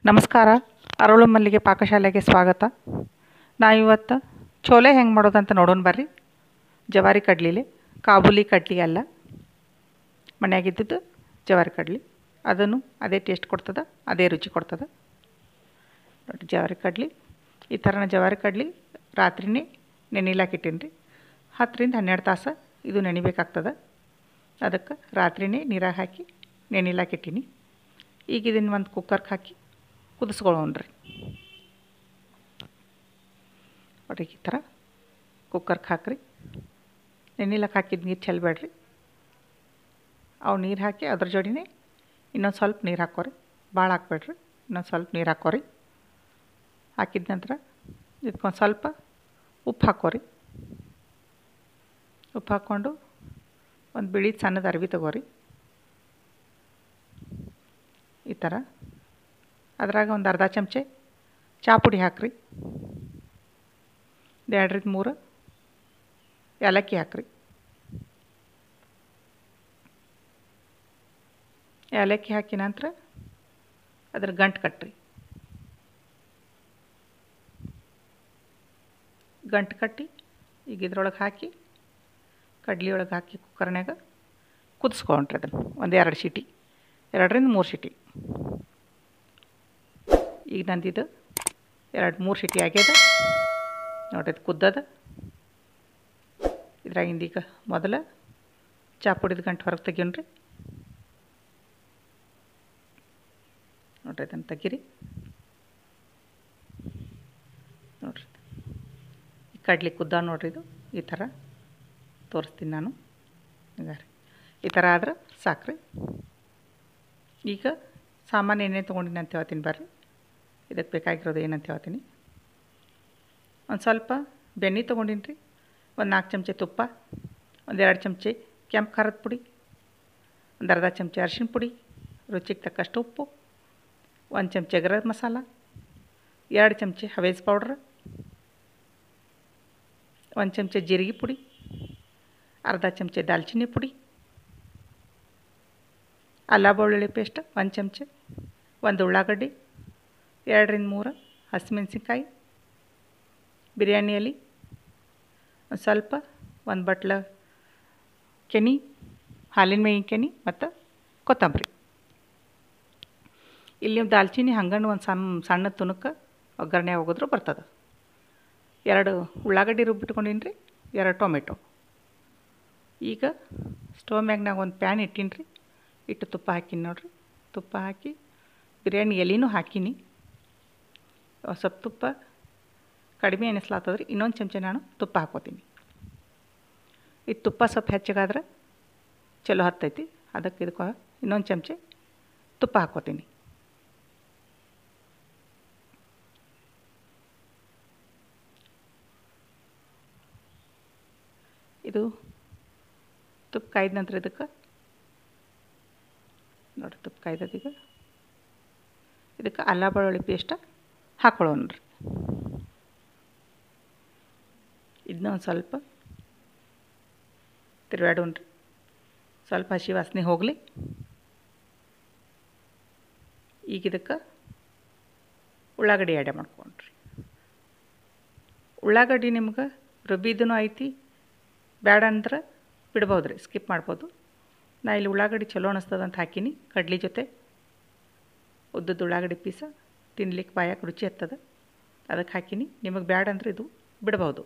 ನಮಸ್ಕಾರ ಅರಳು ಮಲ್ಲಿಗೆ ಪಾಕಶಾಲೆಗೆ ಸ್ವಾಗತ ನಾ ಇವತ್ತು ಚೋಲೆ ಹೆಂಗೆ ಮಾಡೋದಂತ ನೋಡೋಣ ಬರ್ರಿ ಜವಾರಿ ಕಡ್ಲಿಲಿ ಕಾಬೂಲಿ ಕಡ್ಲಿ ಅಲ್ಲ ಮನ್ಯಾಗಿದ್ದದ್ದು ಜವಾರಿ ಕಡ್ಲಿ ಅದನ್ನು ಅದೇ ಟೇಸ್ಟ್ ಕೊಡ್ತದೆ ಅದೇ ರುಚಿ ಕೊಡ್ತದೆ ನೋಡಿ ಜವಾರಿ ಕಡ್ಲಿ ಈ ಥರನ ಜವಾರಿ ಕಡ್ಲಿ ರಾತ್ರಿನೇ ನೆನಿಲಾಕಿಟ್ಟೀನಿ ರೀ ಹತ್ತರಿಂದ ಹನ್ನೆರಡು ತಾಸು ಇದು ನೆನಿಬೇಕಾಗ್ತದೆ ಅದಕ್ಕೆ ರಾತ್ರಿನೇ ನೀರಾಗ ಹಾಕಿ ನೆನಿಲಾಕಿಟ್ಟೀನಿ ಈಗ ಇದನ್ನು ಒಂದು ಕುಕ್ಕರ್ಗೆ ಹಾಕಿ ಕುದಿಸ್ಕೊಳ್ಳೋಣ ರೀ ನೋಡ್ರಿ ಈ ಥರ ಕುಕ್ಕರ್ಗೆ ಹಾಕ್ರಿ ನೆನಿಲಕ್ಕೆ ಹಾಕಿದ ನೀರು ಚೆಲ್ಲಬೇಡ್ರಿ ಅವು ನೀರು ಹಾಕಿ ಅದ್ರ ಜೋಡಿನೇ ಇನ್ನೊಂದು ಸ್ವಲ್ಪ ನೀರು ಹಾಕೋರಿ ಭಾಳ ಹಾಕ್ಬೇಡ್ರಿ ಇನ್ನೊಂದು ಸ್ವಲ್ಪ ನೀರು ಹಾಕೋರಿ ಹಾಕಿದ ನಂತರ ಇದಕ್ಕೊಂದು ಸ್ವಲ್ಪ ಉಪ್ಪು ಹಾಕೋರಿ ಉಪ್ಪು ಹಾಕ್ಕೊಂಡು ಒಂದು ಬಿಳಿ ಸಣ್ಣದ ಅರ್ವಿ ತಗೋರಿ ಈ ಥರ ಅದ್ರಾಗ ಒಂದು ಅರ್ಧ ಚಮಚೆ ಚಹಾ ಪುಡಿ ಹಾಕ್ರಿ ಎರಡರಿಂದ ಮೂರು ಏಲಕ್ಕಿ ಹಾಕ್ರಿ ಏಲಕ್ಕಿ ಹಾಕಿ ನಂತರ ಅದ್ರ ಗಂಟು ಕಟ್ರಿ ಗಂಟು ಕಟ್ಟಿ ಈಗ ಇದ್ರೊಳಗೆ ಹಾಕಿ ಕಡ್ಲಿ ಒಳಗೆ ಹಾಕಿ ಕುಕ್ಕರ್ನ್ಯಾಗ ಕುದಿಸ್ಕೊಂಡ್ರಿ ಅದನ್ನು ಒಂದು ಎರಡು ಸೀಟಿ ಎರಡರಿಂದ ಮೂರು ಸೀಟಿ ಈಗ ನಂದಿದು ಎರಡು ಮೂರು ಸೀಟಿ ಆಗ್ಯದ ನೋಡ್ರಿ ಅದು ಕುದ್ದದ ಇದ್ರಾಗಿಂದ ಈಗ ಮೊದಲ ಚಾ ಪುಡಿದ ಗಂಟು ಹೊರಗೆ ತೆಗೀನ್ರಿ ನೋಡ್ರಿ ಅದನ್ನು ತೆಗೀರಿ ನೋಡ್ರಿ ಈ ಕಡ್ಲಿ ಕುದ್ದ ನೋಡ್ರಿ ಇದು ಈ ಥರ ತೋರಿಸ್ತೀನಿ ನಾನು ಈಗ ರೀ ಈ ಥರ ಆದ್ರೆ ಸಾಕ್ರಿ ಈಗ ಸಾಮಾನು ಏನೇನು ತೊಗೊಂಡಿನಿ ಅಂತ ಹೇಳ್ತೀನಿ ಬರ್ರಿ ಇದಕ್ಕೆ ಬೇಕಾಗಿರೋದು ಏನಂತ ಹೇಳ್ತೀನಿ ಒಂದು ಸ್ವಲ್ಪ ಬೆಣ್ಣೆ ತೊಗೊಂಡಿನಿ ರೀ ಒಂದು ನಾಲ್ಕು ಚಮಚೆ ತುಪ್ಪ ಒಂದು ಎರಡು ಚಮಚೆ ಕೆಂಪು ಖಾರದ ಪುಡಿ ಒಂದು ಅರ್ಧ ಚಮಚೆ ಅರಿಶಿಣ ಪುಡಿ ರುಚಿಗೆ ತಕ್ಕಷ್ಟು ಉಪ್ಪು ಒಂದು ಚಮಚೆ ಗರಂ ಮಸಾಲ ಎರಡು ಚಮಚೆ ಹವೇಜ್ ಪೌಡ್ರ್ ಒಂದು ಚಮಚೆ ಜೀರಿಗೆ ಪುಡಿ ಅರ್ಧ ಚಮಚೆ ದಾಲ್ಚಿನ್ನಿ ಪುಡಿ ಅಲ್ಲ ಬೆಳ್ಳುಳ್ಳಿ ಪೇಸ್ಟ್ ಒಂದು ಚಮಚೆ ಒಂದು ಉಳ್ಳಾಗಡ್ಡಿ ಎರಡರಿಂದ ಮೂರು ಹಸಿಮೆಣ್ಸಿನ್ಕಾಯಿ ಬಿರಿಯಾನಿ ಎಲೆ ಒಂದು ಸ್ವಲ್ಪ ಒಂದು ಬಟ್ಲ ಕೆನೆ ಹಾಲಿನ ಮೇಗಿನ ಕೆನೆ ಮತ್ತು ಕೊತ್ತಂಬರಿ ಇಲ್ಲಿ ನೀವು ದಾಲ್ಚಿನ್ನಿ ಹಂಗನ್ನು ಒಂದು ಸಣ್ಣ ಸಣ್ಣ ತುಣುಕ ಒಗ್ಗರಣೆ ಹೋಗಿದ್ರು ಬರ್ತದೆ ಎರಡು ಉಳ್ಳಾಗಡ್ಡಿ ರುಬ್ಬಿಟ್ಕೊಂಡಿನಿ ರೀ ಎರಡು ಟೊಮೆಟೊ ಈಗ ಸ್ಟವ್ ಮ್ಯಾಗ್ನಾಗ ಒಂದು ಪ್ಯಾನ್ ಇಟ್ಟೀನಿ ರೀ ಇಟ್ಟು ತುಪ್ಪ ಹಾಕೀನಿ ನೋಡಿರಿ ತುಪ್ಪ ಹಾಕಿ ಬಿರಿಯಾನಿ ಎಲೆನೂ ಹಾಕೀನಿ ಸ್ವಲ್ಪ ತುಪ್ಪ ಕಡಿಮೆ ಎನಿಸ್ಲಾತದ್ರಿ ಇನ್ನೊಂದು ಚಮಚ ನಾನು ತುಪ್ಪ ಹಾಕೋತೀನಿ ಈ ತುಪ್ಪ ಸ್ವಲ್ಪ ಹೆಚ್ಚಗಾದ್ರೆ ಚಲೋ ಹತ್ತೈತಿ ಅದಕ್ಕೆ ಇದಕ್ಕೆ ಇನ್ನೊಂದು ಚಮಚೆ ತುಪ್ಪ ಹಾಕೋತೀನಿ ಇದು ತುಪ್ಪ ಕಾಯ್ದ ನಂತರ ಇದಕ್ಕೆ ನೋಡಿರಿ ತುಪ್ಪ ಕಾಯ್ದದೀಗ ಇದಕ್ಕೆ ಅಲ್ಲ ಬೆಳ್ಳುಳ್ಳಿ ಪೇಸ್ಟ್ ಹಾಕೊಳ್ಳೋಣ ರೀ ಇದನ್ನ ಒಂದು ಸ್ವಲ್ಪ ತಿರುವಾಡೋಣ ರೀ ಸ್ವಲ್ಪ ಹಸಿ ವಾಸನೆ ಹೋಗಲಿ ಈಗ ಇದಕ್ಕೆ ಉಳ್ಳಾಗಡ್ಡಿ ಆ್ಯಡ್ ಮಾಡ್ಕೊಂಡ್ರಿ ಉಳ್ಳಾಗಡ್ಡಿ ನಿಮ್ಗೆ ರುಬ್ಬಿದ್ದೂ ಐತಿ ಬೇಡ ಅಂದ್ರೆ ಬಿಡ್ಬೋದು ರೀ ಸ್ಕಿಪ್ ಮಾಡ್ಬೋದು ನಾ ಇಲ್ಲಿ ಉಳ್ಳಾಗಡ್ಡಿ ಚಲೋ ಅನಿಸ್ತದ ಅಂತ ಹಾಕೀನಿ ಕಡ್ಲಿ ಜೊತೆ ಉದ್ದದ ಉಳ್ಳಾಗಡ್ಡಿ ಪೀಸ ತಿನ್ಲಿಕ್ಕೆ ಬಾಯಕ್ಕೆ ರುಚಿ ಹತ್ತದ ಅದಕ್ಕೆ ಹಾಕೀನಿ ನಿಮಗೆ ಬ್ಯಾಡ ಅಂದ್ರೆ ಇದು ಬಿಡ್ಬೋದು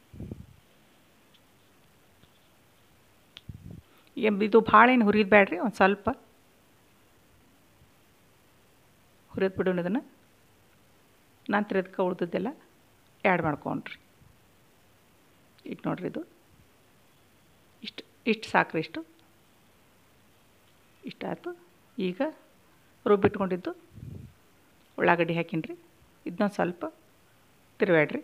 ಇದು ಭಾಳ ಏನು ಹುರಿದು ಬ್ಯಾಡ್ರಿ ಒಂದು ಸ್ವಲ್ಪ ಹುರಿದು ಬಿಡೋಣ ಇದನ್ನು ನಂತರ ಇದಕ್ಕೆ ಉಳ್ದದ್ದೆಲ್ಲ ಆ್ಯಡ್ ಮಾಡ್ಕೊಂಡ್ರಿ ಈಗ ನೋಡ್ರಿ ಇದು ಇಷ್ಟು ಇಷ್ಟು ಸಾಕ್ರಿ ಇಷ್ಟು ಇಷ್ಟಾಯ್ತು ಈಗ ರುಬ್ಬಿಟ್ಕೊಂಡಿದ್ದು ಉಳ್ಳಾಗಡ್ಡಿ ಹಾಕೀನಿ ಇದನ್ನ ಸ್ವಲ್ಪ ತಿರುವಾಡ್ರಿ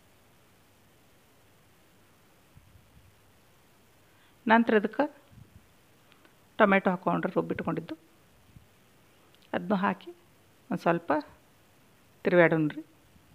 ನಂತರ ಅದಕ್ಕೆ ಟೊಮೆಟೊ ಹಾಕೊಂಡ್ರೆ ರುಬ್ಬಿಟ್ಕೊಂಡಿದ್ದು ಅದನ್ನು ಹಾಕಿ ಒಂದು ಸ್ವಲ್ಪ ತಿರುವಾಡೋಣ್ರಿ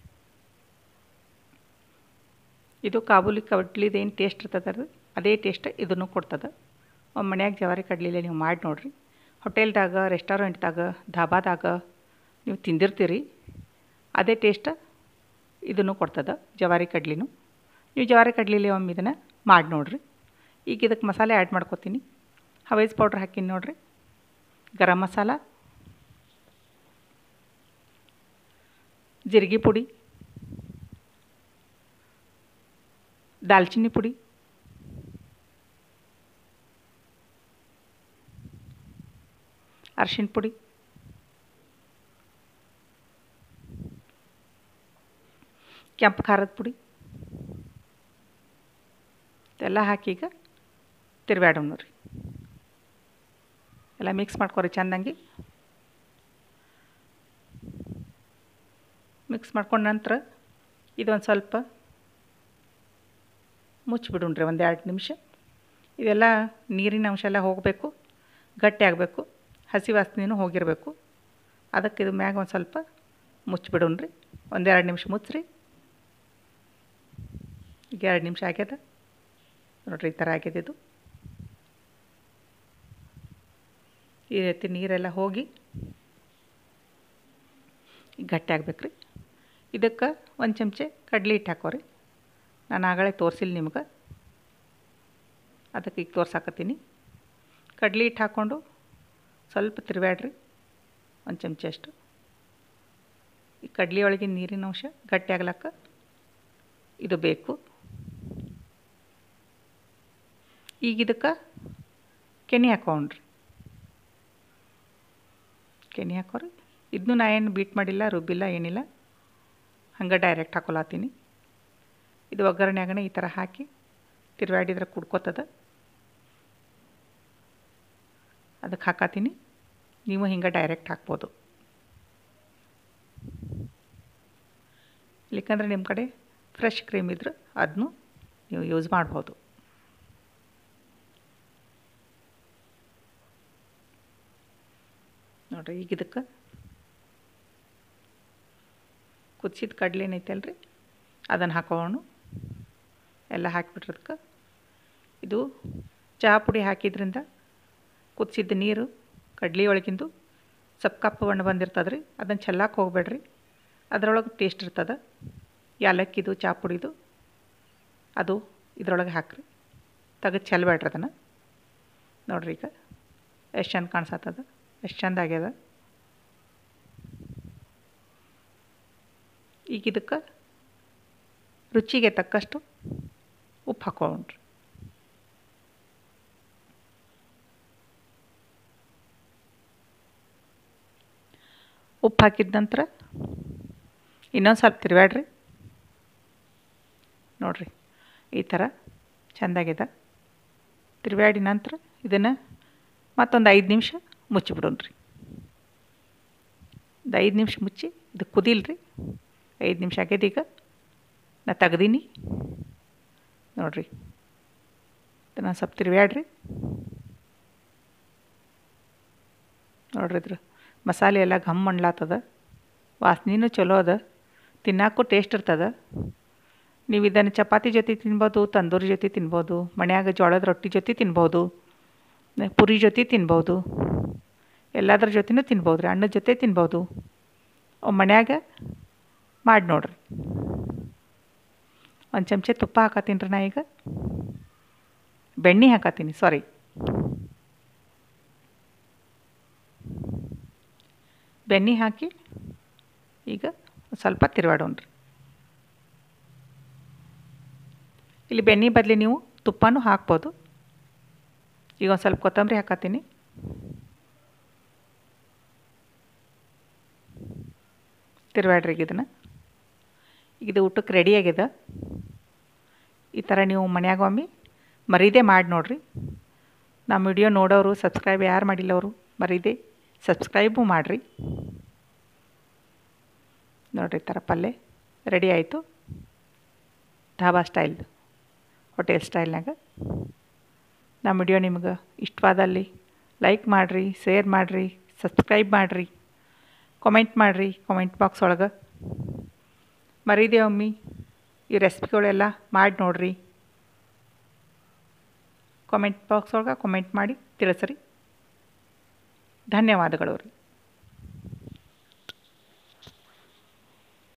ಇದು ಕಾಬೂಲಿ ಕಡ್ಲಿದು ಏನು ಟೇಸ್ಟ್ ಇರ್ತದೆ ಅದೇ ಟೇಸ್ಟ್ ಇದನ್ನು ಕೊಡ್ತದೆ ಒಂದು ಮನ್ಯಾಗ ಜವಾರಿ ಕಡ್ಲಿಲೆ ನೀವು ಮಾಡಿ ನೋಡಿರಿ ಹೋಟೆಲ್ದಾಗ ರೆಸ್ಟೋರೆಂಟ್ದಾಗ ಧಾಬಾದಾಗ ನೀವು ತಿಂದಿರ್ತೀರಿ ಅದೇ ಟೇಸ್ಟ್ ಇದನ್ನು ಕೊಡ್ತದೆ ಜವಾರಿ ಕಡ್ಲಿನೂ ನೀವು ಜವಾರಿ ಕಡ್ಲಿಲಿ ಒಮ್ಮೆ ಇದನ್ನು ಮಾಡಿ ನೋಡಿರಿ ಈಗ ಇದಕ್ಕೆ ಮಸಾಲೆ ಆ್ಯಡ್ ಮಾಡ್ಕೊತೀನಿ ಹವೈಸ್ ಪೌಡ್ರ್ ಹಾಕೀನಿ ನೋಡಿರಿ ಗರಂ ಮಸಾಲ ಜೀರಿಗೆ ಪುಡಿ ದಾಲ್ಚಿನ್ನಿ ಪುಡಿ ಅರ್ಶಿಣ ಪುಡಿ ಕೆಂಪು ಖಾರದ ಪುಡಿ ಎಲ್ಲ ಹಾಕಿ ಈಗ ತಿರ್ಬ್ಯಾಡೋಣ ರೀ ಎಲ್ಲ ಮಿಕ್ಸ್ ಮಾಡ್ಕೊರಿ ಚೆಂದಂಗೆ ಮಿಕ್ಸ್ ಮಾಡ್ಕೊಂಡ ನಂತರ ಇದೊಂದು ಸ್ವಲ್ಪ ಮುಚ್ಚಿಬಿಡೋಣ್ರಿ ಒಂದು ಎರಡು ನಿಮಿಷ ಇದೆಲ್ಲ ನೀರಿನ ಅಂಶ ಎಲ್ಲ ಹೋಗಬೇಕು ಗಟ್ಟಿ ಆಗಬೇಕು ಹಸಿ ವಾಸನೆಯೂ ಹೋಗಿರಬೇಕು ಅದಕ್ಕೆ ಇದು ಮ್ಯಾಗ ಒಂದು ಸ್ವಲ್ಪ ಮುಚ್ಚಿಬಿಡೋಣ್ರಿ ಒಂದೆರಡು ನಿಮಿಷ ಮುಚ್ಚ್ರಿ ಈಗ ಎರಡು ನಿಮಿಷ ಆಗ್ಯದ ನೋಡಿರಿ ಈ ಥರ ಆಗಿದೆ ಇದು ಈ ರೀತಿ ನೀರೆಲ್ಲ ಹೋಗಿ ಗಟ್ಟಿ ಆಗ್ಬೇಕು ರೀ ಇದಕ್ಕೆ ಒಂದು ಚಮಚೆ ಕಡ್ಲೆ ಹಿಟ್ಟು ಹಾಕೋರಿ ನಾನು ಆಗಲೇ ತೋರಿಸಿಲ್ಲ ನಿಮ್ಗೆ ಅದಕ್ಕೆ ಈಗ ತೋರ್ಸಾಕತ್ತೀನಿ ಕಡ್ಲೆ ಹಿಟ್ಟು ಹಾಕ್ಕೊಂಡು ಸ್ವಲ್ಪ ತಿರುವ್ಯಾಡ್ರಿ ಒಂದು ಚಮಚೆ ಅಷ್ಟು ಈ ಕಡ್ಲೆ ಒಳಗಿನ ನೀರಿನ ಅಂಶ ಗಟ್ಟಿ ಆಗ್ಲಕ್ಕ ಇದು ಬೇಕು ಈಗ ಇದಕ್ಕೆ ಕೆನೆ ಹಾಕೊಂಡ್ರಿ ಕೆನೆ ಹಾಕೋರಿ ಇದನ್ನು ನಾ ಏನು ಬೀಟ್ ಮಾಡಿಲ್ಲ ರುಬ್ಬಿಲ್ಲ ಏನಿಲ್ಲ ಹಂಗೆ ಡೈರೆಕ್ಟ್ ಹಾಕೊಳತ್ತೀನಿ ಇದು ಒಗ್ಗರಣೆಯಾಗನೆ ಈ ಥರ ಹಾಕಿ ತಿರುವಾಡಿದ್ರೆ ಕುಡ್ಕೋತದ ಅದಕ್ಕೆ ಹಾಕತ್ತೀನಿ ನೀವು ಹಿಂಗೆ ಡೈರೆಕ್ಟ್ ಹಾಕ್ಬೋದು ಇಲ್ಲಿಕಂದ್ರೆ ನಿಮ್ಮ ಕಡೆ ಫ್ರೆಶ್ ಕ್ರೀಮ್ ಇದ್ರೆ ಅದನ್ನು ನೀವು ಯೂಸ್ ಮಾಡ್ಬೋದು ನೋಡಿರಿ ಈಗ ಇದಕ್ಕೆ ಕುದಿಸಿದ ಕಡಲೆ ಏನೈತಲ್ಲ ರೀ ಅದನ್ನು ಹಾಕೋಣ ಎಲ್ಲ ಹಾಕಿಬಿಟ್ರದಕ್ಕೆ ಇದು ಚಹಾ ಪುಡಿ ಹಾಕಿದ್ರಿಂದ ಕುದಿಸಿದ ನೀರು ಕಡ್ಲೆ ಒಳಗಿಂದು ಸ್ವಲ್ಪ ಕಪ್ಪು ಬಣ್ಣ ಬಂದಿರ್ತದೆ ರೀ ಅದನ್ನು ಚೆಲ್ಲಕ್ಕೆ ಹೋಗ್ಬೇಡ್ರಿ ಅದರೊಳಗೆ ಟೇಸ್ಟ್ ಇರ್ತದೆ ಯಾಲಕ್ಕಿದು ಚಹಾ ಪುಡಿದು ಅದು ಇದ್ರೊಳಗೆ ಹಾಕ್ರಿ ತೆಗೆದು ಚೆಲ್ಲಬೇಡ್ರಿ ಅದನ್ನು ನೋಡಿರಿ ಈಗ ಎಷ್ಟು ಚಂದ ಕಾಣಿಸತ್ತದ ಎಷ್ಟು ಚಂದ ಆಗ್ಯದ ಈಗ ಇದಕ್ಕೆ ರುಚಿಗೆ ತಕ್ಕಷ್ಟು ಉಪ್ಪು ಹಾಕೊಂಡ್ರಿ ಉಪ್ಪು ಹಾಕಿದ ನಂತರ ಇನ್ನೊಂದು ಸ್ವಲ್ಪ ತಿರುವಾಡ್ರಿ ನೋಡಿರಿ ಈ ಥರ ಚೆಂದಾಗಿದೆ ತಿರುವಾಡಿ ನಂತರ ಇದನ್ನು ಮತ್ತೊಂದು ಐದು ನಿಮಿಷ ಮುಚ್ಚಿಬಿಡೋಣ್ರಿ ಒಂದು ಐದು ನಿಮಿಷ ಮುಚ್ಚಿ ಇದು ಕುದಿಲ್ರಿ ಐದು ನಿಮಿಷ ಆಗ್ಯದ ಈಗ ನಾ ತೆಗ್ದೀನಿ ನೋಡಿರಿ ಇದನ್ನು ಸ್ವಲ್ಪ ತಿರುವ್ಯಾಡ್ರಿ ನೋಡ್ರಿ ಇದ್ರ ಮಸಾಲೆ ಎಲ್ಲ ಘಮ್ ಅನ್ಲಾತದ ವಾಸನೆನೂ ಚಲೋ ಅದ ತಿನ್ನಾಕ್ಕೂ ಟೇಸ್ಟ್ ಇರ್ತದ ನೀವು ಇದನ್ನು ಚಪಾತಿ ಜೊತೆ ತಿನ್ಬೋದು ತಂದೂರಿ ಜೊತೆ ತಿನ್ಬೋದು ಮನ್ಯಾಗ ಜೋಳದ ರೊಟ್ಟಿ ಜೊತೆ ತಿನ್ಬೋದು ಪುರಿ ಜೊತೆ ತಿನ್ಬೋದು ಎಲ್ಲದ್ರ ಜೊತೆನೂ ತಿನ್ಬೋದು ರೀ ಅನ್ನದ ಜೊತೆ ತಿನ್ಬೋದು ಮನ್ಯಾಗ ಮಾಡಿ ನೋಡ್ರಿ ಒಂದು ಚಮಚೆ ತುಪ್ಪ ಹಾಕತ್ತೀನಿ ರೀ ನಾ ಈಗ ಬೆಣ್ಣೆ ಹಾಕತ್ತೀನಿ ಸಾರಿ ಬೆಣ್ಣೆ ಹಾಕಿ ಈಗ ಸ್ವಲ್ಪ ತಿರುವಾಡೋಣ್ರಿ ಇಲ್ಲಿ ಬೆಣ್ಣೆ ಬದಲಿ ನೀವು ತುಪ್ಪನೂ ಹಾಕ್ಬೋದು ಈಗ ಒಂದು ಸ್ವಲ್ಪ ಕೊತ್ತಂಬರಿ ಹಾಕತ್ತೀನಿ ತಿರುವಾಡ್ರಿ ಈಗ ಇದನ್ನು ಈಗ ಇದು ಊಟಕ್ಕೆ ರೆಡಿ ಆಗ್ಯದ ಈ ಥರ ನೀವು ಮನ್ಯಾಗ ಒಮ್ಮೆ ಮರೀದೆ ಮಾಡಿ ನೋಡಿರಿ ನಮ್ಮ ವಿಡಿಯೋ ನೋಡೋರು ಸಬ್ಸ್ಕ್ರೈಬ್ ಯಾರು ಮಾಡಿಲ್ಲವರು ಮರೀದೆ ಸಬ್ಸ್ಕ್ರೈಬು ಮಾಡಿರಿ ನೋಡಿರಿ ಈ ಥರ ಪಲ್ಯ ರೆಡಿ ಆಯಿತು ಧಾಬಾ ಸ್ಟೈಲ್ದು ಹೋಟೆಲ್ ಸ್ಟೈಲ್ನಾಗ ನಮ್ಮ ವಿಡಿಯೋ ನಿಮ್ಗೆ ಇಷ್ಟವಾದಲ್ಲಿ ಲೈಕ್ ಮಾಡಿರಿ ಶೇರ್ ಮಾಡಿರಿ ಸಬ್ಸ್ಕ್ರೈಬ್ ಮಾಡಿರಿ ಕಾಮೆಂಟ್ ಮಾಡಿರಿ ಕಾಮೆಂಟ್ ಬಾಕ್ಸ್ ಒಳಗೆ ಮರೀದೆ ಒಮ್ಮೆ ಈ ರೆಸಿಪಿಗಳೆಲ್ಲ ಮಾಡಿ ನೋಡಿರಿ ಕಾಮೆಂಟ್ ಬಾಕ್ಸ್ ಒಳಗೆ ಕಾಮೆಂಟ್ ಮಾಡಿ ತಿಳಿಸ್ರಿ ಧನ್ಯವಾದಗಳು ರೀ